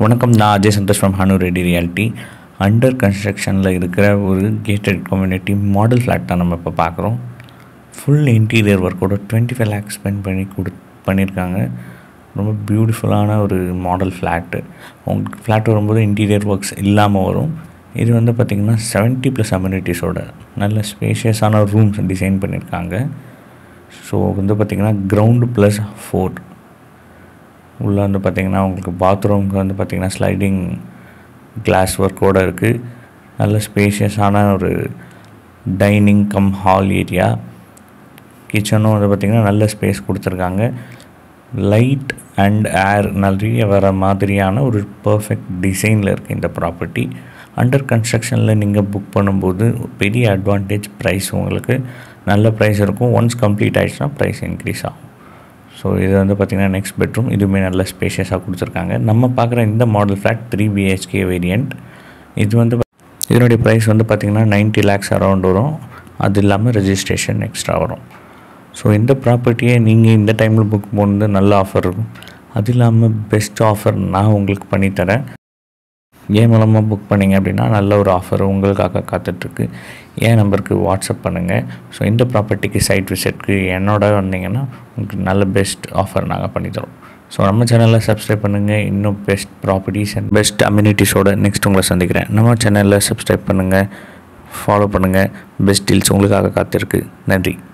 வணக்கம் நான் Ajay Santhosh from Hanu Reddy realty under கன்ஸ்ட்ரக்ஷனில் இருக்கிற ஒரு கேட்டட் கம்யூனிட்டி மாடல் ஃப்ளாட் தான் நம்ம இப்போ பார்க்குறோம் ஃபுல் இன்டீரியர் ஒர்க்கோட டுவெண்ட்டி ஃபைவ் லேக்ஸ் ஸ்பெண்ட் பண்ணி கொடு பண்ணியிருக்காங்க ரொம்ப பியூட்டிஃபுல்லான ஒரு மாடல் ஃப்ளாட்டு உங்களுக்கு ஃப்ளாட் வரும்போது இன்டீரியர் ஒர்க்ஸ் இல்லாமல் வரும் இது வந்து பார்த்திங்கன்னா செவன்ட்டி ப்ளஸ் அம்யூனிட்டிஸோட நல்ல ஸ்பேஷியஸான ரூம்ஸ் டிசைன் பண்ணியிருக்காங்க ஸோ வந்து பார்த்திங்கன்னா கிரவுண்டு ப்ளஸ் ஃபோர் உள்ளே வந்து பார்த்திங்கன்னா உங்களுக்கு பாத்ரூம்க்கு வந்து பார்த்திங்கன்னா ஸ்லைடிங் கிளாஸ் ஒர்க்கோடு இருக்குது நல்ல ஸ்பேஷியஸான ஒரு டைனிங் கம் ஹால் ஏரியா கிச்சனும் வந்து பார்த்திங்கன்னா நல்ல ஸ்பேஸ் கொடுத்துருக்காங்க லைட் அண்ட் ஏர் நிறைய வர மாதிரியான ஒரு பர்ஃபெக்ட் டிசைனில் இருக்குது இந்த ப்ராப்பர்ட்டி அண்டர் கன்ஸ்ட்ரக்ஷனில் நீங்கள் புக் பண்ணும்போது பெரிய அட்வான்டேஜ் ப்ரைஸ் உங்களுக்கு நல்ல ப்ரைஸ் இருக்கும் ஒன்ஸ் கம்ப்ளீட் ஆகிடுச்சுன்னா ப்ரைஸ் இன்க்ரீஸ் ஆகும் ஸோ இது வந்து பார்த்திங்கன்னா நெக்ஸ்ட் பெட்ரூம் இதுவுமே நல்ல ஸ்பேஷியஸாக கொடுத்துருக்காங்க நம்ம பார்க்குற இந்த model flat three BHK variant இது வந்து இதனுடைய ப்ரைஸ் வந்து பார்த்திங்கன்னா நைன்ட்டி லேக்ஸ் அரௌண்ட் வரும் அது இல்லாமல் ரெஜிஸ்ட்ரேஷன் எக்ஸ்ட்ரா வரும் ஸோ இந்த ப்ராப்பர்ட்டியை நீங்கள் இந்த டைமில் புக் பண்ணுறது நல்ல ஆஃபர் இருக்கும் அது இல்லாமல் பெஸ்ட் ஆஃபர் நான் உங்களுக்கு பண்ணித்தரேன் ஏன் மூலமாக புக் பண்ணிங்க அப்படின்னா நல்ல ஒரு ஆஃபர் உங்களுக்காக காத்துட்ருக்கு என் நம்பருக்கு வாட்ஸ்அப் பண்ணுங்கள் ஸோ இந்த ப்ராப்பர்ட்டிக்கு சைட் விசிட்க்கு என்னோட வந்தீங்கன்னா உங்களுக்கு நல்ல பெஸ்ட் ஆஃபர் நாங்கள் பண்ணித்தரோம் ஸோ நம்ம சேனலில் சப்ஸ்கிரைப் பண்ணுங்கள் இன்னும் பெஸ்ட் ப்ராப்பர்ட்டிஸ் அண்ட் பெஸ்ட் அம்யூனிட்டிஸோட நெக்ஸ்ட் உங்களை சந்திக்கிறேன் நம்ம சேனலில் சப்ஸ்கிரைப் பண்ணுங்கள் ஃபாலோ பண்ணுங்கள் பெஸ்ட் டீல்ஸ் உங்களுக்காக காத்திருக்கு நன்றி